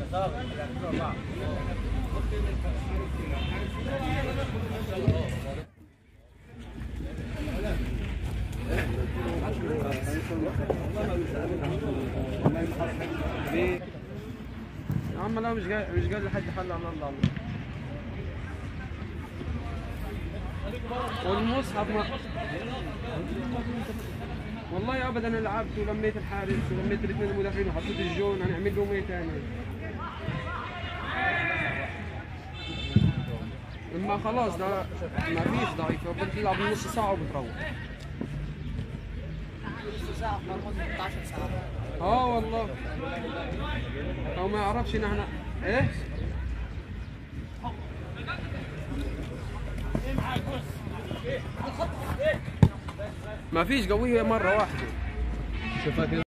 يا عم لا مش جاي مش جاي لحد حل على الله والمصحف ما والله ابدا انا لعبت ولميت الحارس ولميت الاثنين المدافعين وحطيت الجون هنعمل لهم ايه تاني اما خلاص ده ما فيش ضعيف بتلعب نص ساعه وبتروح ساعة مرمى 16 ساعة اه والله هو ما يعرفش ان احنا ايه ما فيش قوية مرة واحدة شوفها كده